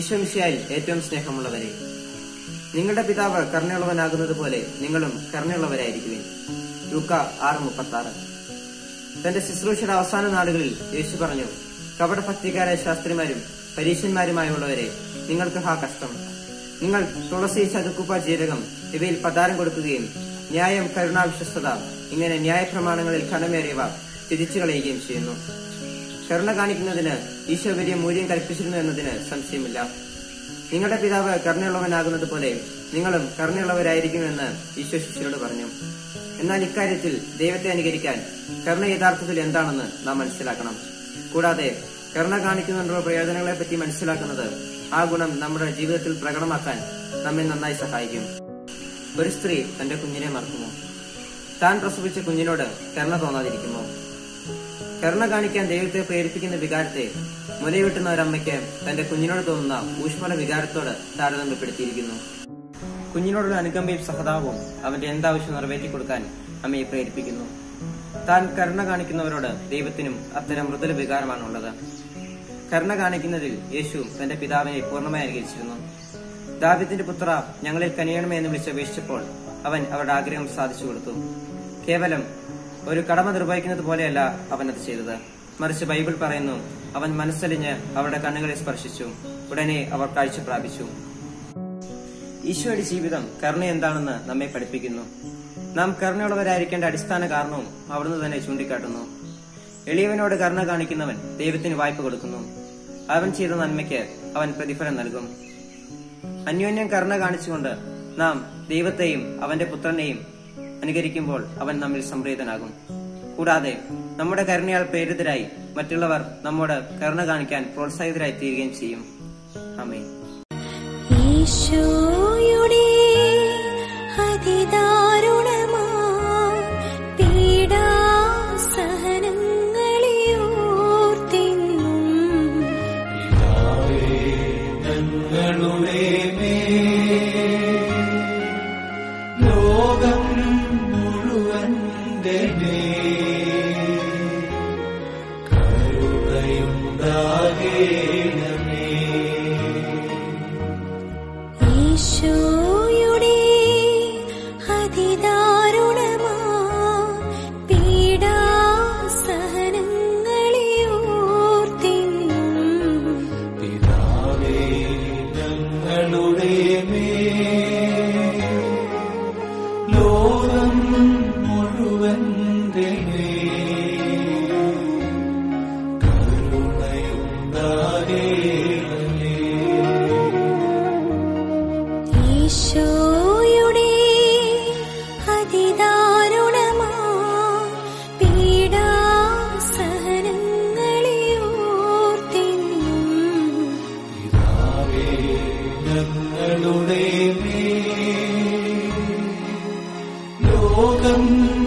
ഈശ്വമിശയായി ഏറ്റവും സ്നേഹമുള്ളവരെ നിങ്ങളുടെ പിതാവ് കരുണയുള്ളവനാകുന്നത് പോലെ നിങ്ങളും കരുണയുള്ളവരായിരിക്കുവിൻ ലൂക്ക ആറ് മുപ്പത്തി ആറ് തന്റെ ശുശ്രൂഷയുടെ അവസാന നാളുകളിൽ യേശു പറഞ്ഞു കപടഭക്തിക്കാരായ ശാസ്ത്രിമാരും പരീക്ഷന്മാരുമായുള്ളവരെ നിങ്ങൾക്ക് ഹാ കഷ്ടം നിങ്ങൾ തുളസി ചതുക്കുപ്പ ജീരകം ഇവയിൽ പതാരം കൊടുക്കുകയും ന്യായം കരുണാവിശ്വസ്തത ഇങ്ങനെ ന്യായപ്രമാണങ്ങളിൽ കടമേറിയവ തിരിച്ചു കളയുകയും ചെയ്യുന്നു കരുണ കാണിക്കുന്നതിന് ഈശോ വലിയ മൂല്യം കൽപ്പിച്ചിരുന്നു എന്നതിന് സംശയമില്ല നിങ്ങളുടെ പിതാവ് കരുണയുള്ളവനാകുന്നത് പോലെ നിങ്ങളും കരുണയുള്ളവരായിരിക്കുമെന്ന് ഈശോ ശിഷ്യരോട് പറഞ്ഞു എന്നാൽ ഇക്കാര്യത്തിൽ ദൈവത്തെ അനുകരിക്കാൻ കരുണ യഥാർത്ഥത്തിൽ എന്താണെന്ന് നാം മനസ്സിലാക്കണം കൂടാതെ കരുണ കാണിക്കുന്നതിനുള്ള പ്രയോജനങ്ങളെപ്പറ്റി മനസ്സിലാക്കുന്നത് ആ ഗുണം നമ്മുടെ ജീവിതത്തിൽ പ്രകടമാക്കാൻ നമ്മെ നന്നായി സഹായിക്കും ഒരു സ്ത്രീ തന്റെ കുഞ്ഞിനെ മറക്കുമോ താൻ പ്രസവിച്ച കുഞ്ഞിനോട് കരുണ തോന്നാതിരിക്കുമോ കരുണ കാണിക്കാൻ ദൈവത്തെ പ്രേരിപ്പിക്കുന്ന വികാരത്തെ മുലയൂട്ടുന്ന ഒരമ്മയ്ക്ക് തന്റെ കുഞ്ഞിനോട് തോന്നുന്ന ഊഷ്മള വികാരത്തോട് താരതമ്യപ്പെടുത്തിയിരിക്കുന്നു കുഞ്ഞിനോടുള്ള അനുകമ്പയും സഹതാപവും അവന്റെ എന്താവശ്യം നിറവേറ്റി കൊടുക്കാൻ അമ്മയെ പ്രേരിപ്പിക്കുന്നു താൻ കരുണ കാണിക്കുന്നവരോട് ദൈവത്തിനും അത്തരം മൃദുല വികാരമാണുള്ളത് കരുണ കാണിക്കുന്നതിൽ യേശു തന്റെ പിതാവിനെ പൂർണ്ണമായി അനുകരിച്ചിരുന്നു ദാവ്യത്തിന്റെ പുത്ര ഞങ്ങളിൽ കനിയണമേ എന്ന് വിളിച്ചപേക്ഷിച്ചപ്പോൾ അവൻ അവരുടെ ആഗ്രഹം സാധിച്ചു കൊടുത്തു കേവലം ഒരു കടമ നിർവഹിക്കുന്നത് പോലെയല്ല അവൻ അത് ചെയ്തത് മറിച്ച് ബൈബിൾ പറയുന്നു അവൻ മനസ്സലിഞ്ഞ് അവരുടെ കണ്ണുകളെ സ്പർശിച്ചു ഉടനെ അവർ കാഴ്ച പ്രാപിച്ചു ഈശോയുടെ ജീവിതം കരുണ എന്താണെന്ന് നമ്മെ പഠിപ്പിക്കുന്നു നാം കരുണയുള്ളവരായിരിക്കേണ്ട അടിസ്ഥാന കാരണവും അവിടുന്ന് തന്നെ ചൂണ്ടിക്കാട്ടുന്നു എളിയവനോട് കരുണ കാണിക്കുന്നവൻ ദൈവത്തിന് വായ്പ കൊടുക്കുന്നു അവൻ ചെയ്ത നന്മയ്ക്ക് അവൻ പ്രതിഫലം നൽകും അന്യോന്യം കരുണ കാണിച്ചുകൊണ്ട് നാം ദൈവത്തെയും അവന്റെ പുത്രനെയും അനുകരിക്കുമ്പോൾ അവൻ നമ്മിൽ സംപ്രീതനാകും കൂടാതെ നമ്മുടെ കരുണയാൽ പ്രേരിതരായി മറ്റുള്ളവർ നമ്മോട് കരുണ കാണിക്കാൻ പ്രോത്സാഹിതരായി തീരുകയും ചെയ്യും അമേ ഈശോയുടെ അതിദാരുണമാ പീഡാസഹനങ്ങളെ ഓർത്തിന്നും ഞങ്ങളുടെ ലോകം മുഴുവന്റെ കരുണയുണ്ടാകേണമേ ഈശോയുടെ അതിദാരുണമാ പീഡാസഹനങ്ങളെ ഓർത്തിന്നും പിതാവേ ഞങ്ങളുടെ ലോകം മുഴുവന്റെ കരുണയുണ്ടാകേണമേ ഈശോയുടെ അതിദാരുണമാ പീഡാസഹനങ്ങളെ ഓർത്തിന്നും പിതാവേ ഞങ്ങളുടെ ലോകം